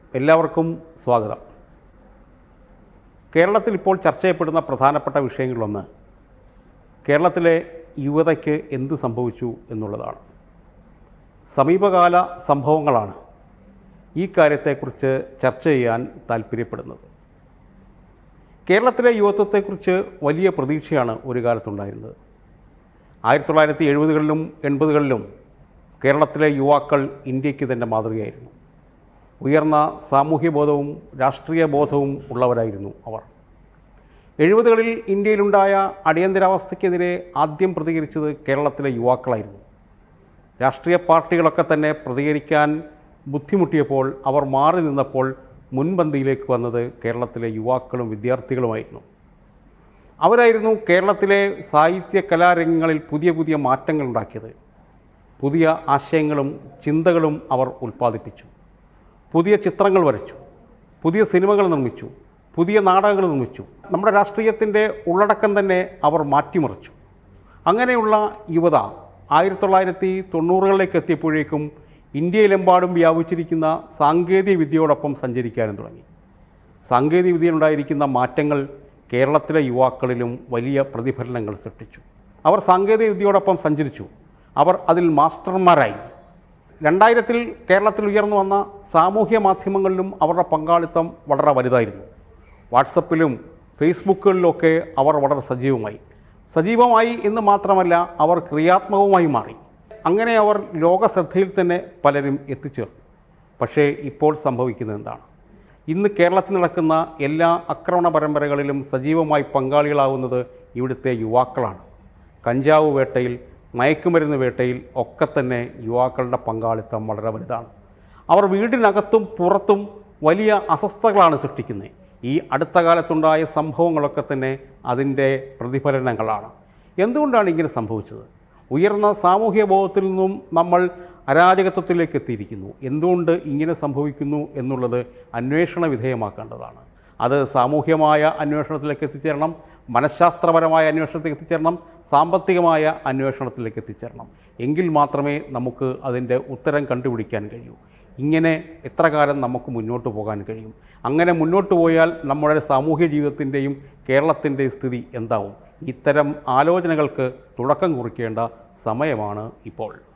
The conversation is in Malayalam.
എല്ലാവർക്കും സ്വാഗതം കേരളത്തിൽ ഇപ്പോൾ ചർച്ച ചെയ്യപ്പെടുന്ന പ്രധാനപ്പെട്ട വിഷയങ്ങളിലൊന്ന് കേരളത്തിലെ യുവതയ്ക്ക് എന്ത് സംഭവിച്ചു എന്നുള്ളതാണ് സമീപകാല സംഭവങ്ങളാണ് ഈ കാര്യത്തെക്കുറിച്ച് ചർച്ച ചെയ്യാൻ താല്പര്യപ്പെടുന്നത് കേരളത്തിലെ യുവത്വത്തെക്കുറിച്ച് വലിയ പ്രതീക്ഷയാണ് ഒരു കാലത്തുണ്ടായിരുന്നത് ആയിരത്തി തൊള്ളായിരത്തി എഴുപതുകളിലും എൺപതുകളിലും കേരളത്തിലെ യുവാക്കൾ ഇന്ത്യക്ക് തന്നെ മാതൃകയായിരുന്നു ഉയർന്ന സാമൂഹ്യ ബോധവും രാഷ്ട്രീയ ബോധവും ഉള്ളവരായിരുന്നു അവർ എഴുപതുകളിൽ ഇന്ത്യയിലുണ്ടായ അടിയന്തരാവസ്ഥയ്ക്കെതിരെ ആദ്യം പ്രതികരിച്ചത് കേരളത്തിലെ യുവാക്കളായിരുന്നു രാഷ്ട്രീയ പാർട്ടികളൊക്കെ തന്നെ പ്രതികരിക്കാൻ ബുദ്ധിമുട്ടിയപ്പോൾ അവർ മാറി നിന്നപ്പോൾ മുൻപന്തിയിലേക്ക് വന്നത് കേരളത്തിലെ യുവാക്കളും വിദ്യാർത്ഥികളുമായിരുന്നു അവരായിരുന്നു കേരളത്തിലെ സാഹിത്യ കലാരംഗങ്ങളിൽ പുതിയ പുതിയ മാറ്റങ്ങൾ ഉണ്ടാക്കിയത് പുതിയ ആശയങ്ങളും ചിന്തകളും അവർ ഉൽപ്പാദിപ്പിച്ചു പുതിയ ചിത്രങ്ങൾ വരച്ചു പുതിയ സിനിമകൾ നിർമ്മിച്ചു പുതിയ നാടകങ്ങൾ നിർമ്മിച്ചു നമ്മുടെ രാഷ്ട്രീയത്തിൻ്റെ ഉള്ളടക്കം തന്നെ അവർ മാറ്റിമറിച്ചു അങ്ങനെയുള്ള യുവത ആയിരത്തി തൊള്ളായിരത്തി തൊണ്ണൂറുകളിലേക്ക് എത്തിയപ്പോഴേക്കും ഇന്ത്യയിലെമ്പാടും വ്യാപിച്ചിരിക്കുന്ന സാങ്കേതിക വിദ്യയോടൊപ്പം സഞ്ചരിക്കാനും തുടങ്ങി സാങ്കേതിക വിദ്യയിലുണ്ടായിരിക്കുന്ന മാറ്റങ്ങൾ കേരളത്തിലെ യുവാക്കളിലും വലിയ പ്രതിഫലനങ്ങൾ സൃഷ്ടിച്ചു അവർ സാങ്കേതിക വിദ്യയോടൊപ്പം സഞ്ചരിച്ചു അവർ അതിൽ മാസ്റ്റർമാരായി രണ്ടായിരത്തിൽ കേരളത്തിൽ ഉയർന്നു വന്ന സാമൂഹ്യ മാധ്യമങ്ങളിലും അവരുടെ പങ്കാളിത്തം വളരെ വലുതായിരുന്നു വാട്സപ്പിലും ഫേസ്ബുക്കുകളിലൊക്കെ അവർ വളരെ സജീവമായി സജീവമായി എന്ന് മാത്രമല്ല അവർ ക്രിയാത്മകവുമായി മാറി അങ്ങനെ അവർ ലോക ശ്രദ്ധയിൽ തന്നെ പലരും എത്തിച്ചേർന്നു പക്ഷേ ഇപ്പോൾ സംഭവിക്കുന്നത് എന്താണ് ഇന്ന് കേരളത്തിൽ നടക്കുന്ന എല്ലാ ആക്രമണ പരമ്പരകളിലും സജീവമായി പങ്കാളികളാവുന്നത് ഇവിടുത്തെ യുവാക്കളാണ് കഞ്ചാവ് വേട്ടയിൽ മയക്കുമരുന്ന് വേട്ടയിൽ ഒക്കെ തന്നെ യുവാക്കളുടെ പങ്കാളിത്തം വളരെ വലുതാണ് അവർ വീടിനകത്തും പുറത്തും വലിയ അസ്വസ്ഥതകളാണ് സൃഷ്ടിക്കുന്നത് ഈ അടുത്ത കാലത്തുണ്ടായ സംഭവങ്ങളൊക്കെ തന്നെ അതിൻ്റെ പ്രതിഫലനങ്ങളാണ് എന്തുകൊണ്ടാണ് ഇങ്ങനെ സംഭവിച്ചത് ഉയർന്ന സാമൂഹ്യ ബോധത്തിൽ നിന്നും നമ്മൾ അരാജകത്വത്തിലേക്ക് എത്തിയിരിക്കുന്നു എന്തുകൊണ്ട് ഇങ്ങനെ സംഭവിക്കുന്നു എന്നുള്ളത് അന്വേഷണ വിധേയമാക്കേണ്ടതാണ് അത് സാമൂഹ്യമായ അന്വേഷണത്തിലേക്ക് എത്തിച്ചേരണം മനഃശാസ്ത്രപരമായ അന്വേഷണത്തിലേക്ക് എത്തിച്ചേരണം സാമ്പത്തികമായ അന്വേഷണത്തിലേക്ക് എത്തിച്ചേരണം എങ്കിൽ മാത്രമേ നമുക്ക് അതിൻ്റെ ഉത്തരം കണ്ടുപിടിക്കാൻ കഴിയൂ ഇങ്ങനെ എത്ര കാലം നമുക്ക് മുന്നോട്ട് പോകാൻ കഴിയും അങ്ങനെ മുന്നോട്ട് പോയാൽ നമ്മുടെ സാമൂഹ്യ ജീവിതത്തിൻ്റെയും കേരളത്തിൻ്റെയും സ്ഥിതി എന്താവും ഇത്തരം ആലോചനകൾക്ക് തുടക്കം കുറിക്കേണ്ട സമയമാണ് ഇപ്പോൾ